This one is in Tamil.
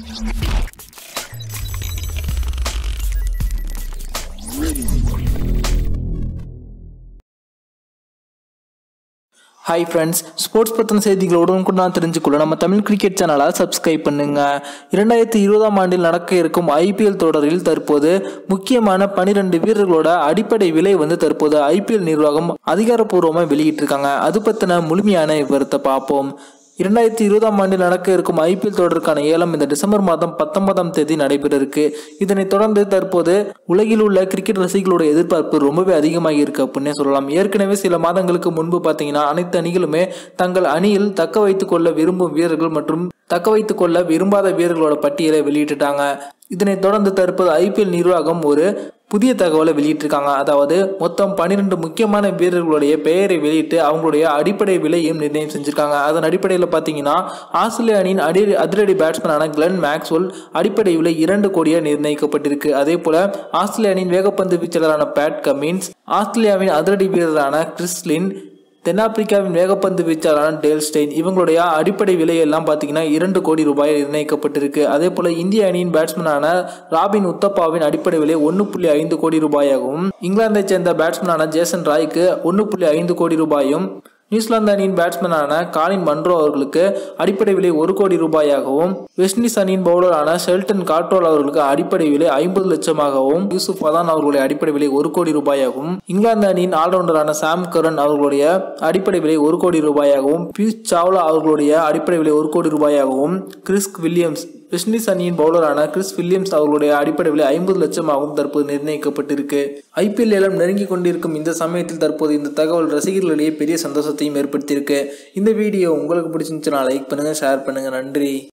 ஹாய் ஃப்ரெண்ட்ஸ் ஸ்போர்ட்ஸ் பற்றின செய்திகளை உடனுக்குடன் தெரிஞ்சுக்கொள்ள நம்ம தமிழ் கிரிக்கெட் சேனலை சப்ஸ்கிரைப் பண்ணுங்க இரண்டாயிரத்தி இருபதாம் ஆண்டில் நடக்க இருக்கும் ஐபிஎல் தொடரில் தற்போது முக்கியமான பனிரெண்டு வீரர்களோட அடிப்படை விலை வந்து தற்போது ஐபிஎல் நிர்வாகம் அதிகாரப்பூர்வமாக வெளியிட்டிருக்காங்க அது பற்றின முழுமையான விவரத்தை பார்ப்போம் இரண்டாயிரத்தி இருபதாம் ஆண்டில் நடக்க இருக்கும் ஐபிஎல் தொடருக்கான ஏலம் இந்த டிசம்பர் மாதம் பத்தொன்பதாம் தேதி நடைபெற இருக்கு இதனைத் தொடர்ந்து தற்போது உலகில் உள்ள கிரிக்கெட் ரசிகளோட எதிர்பார்ப்பு ரொம்பவே அதிகமாக இருக்கு அப்படின்னே சொல்லலாம் ஏற்கனவே சில மாதங்களுக்கு முன்பு பார்த்தீங்கன்னா அனைத்து அணிகளுமே தங்கள் அணியில் தக்க வைத்துக் கொள்ள விரும்பும் வீரர்கள் மற்றும் தக்க வைத்துக் கொள்ள விரும்பாத வீரர்களோட பட்டியலை வெளியிட்டுட்டாங்க இதனைத் தொடர்ந்து தற்போது ஐபிஎல் நிர்வாகம் ஒரு புதிய தகவலை வெளியிட்டிருக்காங்க அதாவது மொத்தம் பன்னிரெண்டு முக்கியமான வீரர்களுடைய பெயரை வெளியிட்டு அவங்களுடைய அடிப்படை விலையும் நிர்ணயம் செஞ்சிருக்காங்க அதன் அடிப்படையில் பார்த்தீங்கன்னா ஆஸ்திரேலிய அணியின் அடி அதிரடி பேட்ஸ்மேனான கிளென் மேக்ஸ்வெல் அடிப்படை விலை இரண்டு கோடியாக நிர்ணயிக்கப்பட்டிருக்கு அதே போல ஆஸ்திரேலிய அணியின் வேகப்பந்து வீச்சாளரான பேட் கமின்ஸ் ஆஸ்திரேலியாவின் அதிரடி வீரரான கிறிஸ்லின் தென்னாப்பிரிக்காவின் வேகப்பந்து வீச்சாளரான டேல்ஸ்டெயின் இவங்களுடைய அடிப்படை விலையெல்லாம் பார்த்தீங்கன்னா இரண்டு கோடி ரூபாய் நிர்ணயிக்கப்பட்டிருக்கு அதே போல இந்திய அணியின் பேட்ஸ்மேனான ராபின் உத்தப்பாவின் அடிப்படை விலை ஒன்று புள்ளி ஐந்து கோடி ரூபாயாகவும் இங்கிலாந்தைச் சேர்ந்த பேட்ஸ்மேனான ஜேசன் ராய்க்கு ஒன்று புள்ளி ஐந்து கோடி ரூபாயும் நியூசிலாந்து அணியின் பேட்ஸ்மேனான காலின் மன்ரோ அவர்களுக்கு அடிப்படை விலை ஒரு கோடி ரூபாயாகவும் வெஸ்ட் இண்டீஸ் அணியின் பவுலரான ஷெல்டன் காட்ரோல் அவர்களுக்கு அடிப்படை விலை ஐம்பது லட்சமாகவும் யூசுப் அதான் அவர்களுடைய அடிப்படை விலை ஒரு கோடி ரூபாயாகவும் இங்கிலாந்து அணியின் ஆல்ரவுண்டரான சாம் கரன் அவர்களுடைய அடிப்படை விலை ஒரு கோடி ரூபாயாகவும் பியூஷ் சாவ்லா அவர்களுடைய அடிப்படை விலை ஒரு கோடி ரூபாயாகவும் கிறிஸ் வில்லியம்ஸ் வெஸ்ட் இண்டீஸ் அணியின் பவுலரான கிறிஸ் வில்லியம்ஸ் அவர்களுடைய அடிப்படை விலை ஐம்பது லட்சமாகவும் தற்போது நிர்ணயிக்கப்பட்டிருக்கு ஐபிஎல் ஏலம் நெருங்கி கொண்டிருக்கும் இந்த சமயத்தில் தற்போது இந்த தகவல் ரசிகர்களிடையே பெரிய சந்தோஷத்தையும் ஏற்படுத்தியிருக்கு இந்த வீடியோ உங்களுக்கு பிடிச்சிருந்துச்சுன்னா லைக் பண்ணுங்க ஷேர் பண்ணுங்க நன்றி